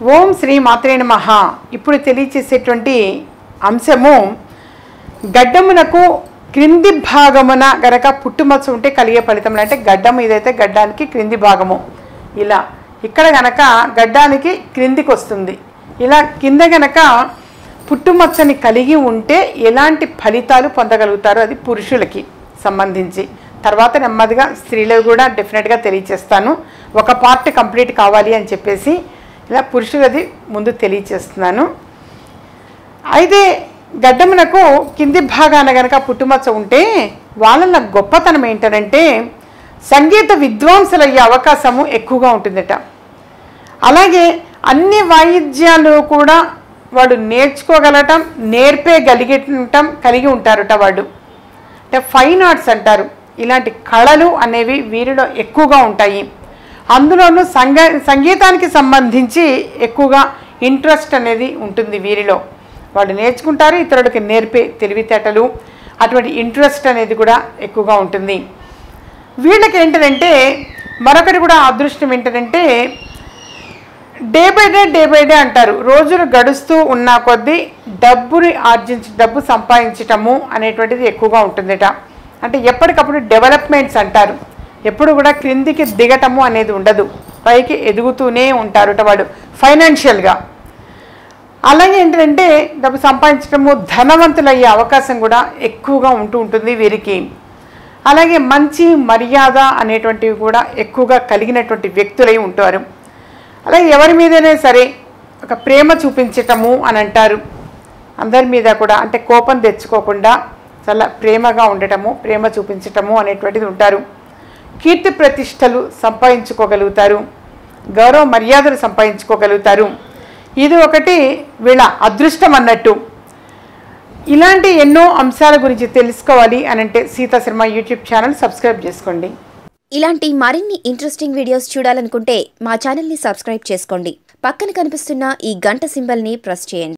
ఓం శ్రీ మాత్రే నమః ఇప్పుడు తెలియచేసేటువంటి అంశము గడ్డమునకు క్రింది భాగమున గనక పుట్టుమచ్చ ఉంటే కలిగే ఫలితం అంటే గడ్డం ఇదైతే గడ్డానికి క్రింది భాగము ఇలా ఇక్కడ గనక గడ్డానికి క్రిందికి వస్తుంది ఇలా కింద గనక పుట్టుమచ్చని కలిగి ఉంటే ఎలాంటి ఫలితాలు పొందగలుగుతారో అది పురుషులకి సంబంధించి తర్వాత నెమ్మదిగా స్త్రీలకు కూడా డెఫినెట్గా తెలియచేస్తాను ఒక పార్ట్ కంప్లీట్ కావాలి అని చెప్పేసి ఇలా పురుషులది ముందు తెలియచేస్తున్నాను అయితే గడ్డమునకు కింది భాగాన గనక పుట్టుమచ్చ ఉంటే వాళ్ళ గొప్పతనం ఏంటంటే సంగీత విద్వాంసులు అయ్యే అవకాశము ఎక్కువగా ఉంటుందట అలాగే అన్ని వాయిద్యాలు కూడా వాడు నేర్చుకోగలటం నేర్పేయగలిగటం కలిగి ఉంటారట వాడు అంటే ఫైన్ ఆర్ట్స్ అంటారు ఇలాంటి కళలు అనేవి వీరిలో ఎక్కువగా ఉంటాయి అందులోనూ సంగ సంగీతానికి సంబంధించి ఎక్కువగా ఇంట్రెస్ట్ అనేది ఉంటుంది వీరిలో వాళ్ళు నేర్చుకుంటారు ఇతరులకి నేర్పే తెలివితేటలు అటువంటి ఇంట్రెస్ట్ అనేది కూడా ఎక్కువగా ఉంటుంది వీళ్ళకి ఏంటంటే మరొకటి కూడా అదృష్టం ఏంటంటే day by day day by day అంటారు రోజులు గడుస్తూ ఉన్న కొద్దీ డబ్బుని ఆర్జించి డబ్బు సంపాదించటము అనేటువంటిది ఎక్కువగా ఉంటుందట అంటే ఎప్పటికప్పుడు డెవలప్మెంట్స్ అంటారు ఎప్పుడు కూడా క్రిందికి దిగటము అనేది ఉండదు పైకి ఎదుగుతూనే ఉంటారుట వాడు ఫైనాన్షియల్గా అలాగే ఏంటంటే డబ్బు సంపాదించడము ధనవంతులయ్యే అవకాశం కూడా ఎక్కువగా ఉంటూ ఉంటుంది వీరికి అలాగే మంచి మర్యాద అనేటువంటివి కూడా ఎక్కువగా కలిగినటువంటి వ్యక్తులై ఉంటారు అలాగే ఎవరి మీదైనా సరే ఒక ప్రేమ చూపించటము అని అంటారు అందరి మీద కూడా అంటే కోపం తెచ్చుకోకుండా చాలా ప్రేమగా ఉండటము ప్రేమ చూపించటము అనేటువంటిది ఉంటారు కీర్తి ప్రతిష్టలు సంపాదించుకోగలుగుతారు గౌరవ మర్యాదలు సంపాదించుకోగలుగుతారు ఇది ఒకటి వీళ్ళ అదృష్టం అన్నట్టు ఇలాంటి ఎన్నో అంశాల గురించి తెలుసుకోవాలి అని అంటే Sita Sharma YouTube channel subscribe చేసుకోండి ఇలాంటి మరిన్ని ఇంట్రెస్టింగ్ వీడియోస్ చూడాలనుకుంటే మా ఛానల్ని సబ్స్క్రైబ్ చేసుకోండి పక్కన కనిపిస్తున్న ఈ గంట సింబల్ని ప్రెస్ చేయండి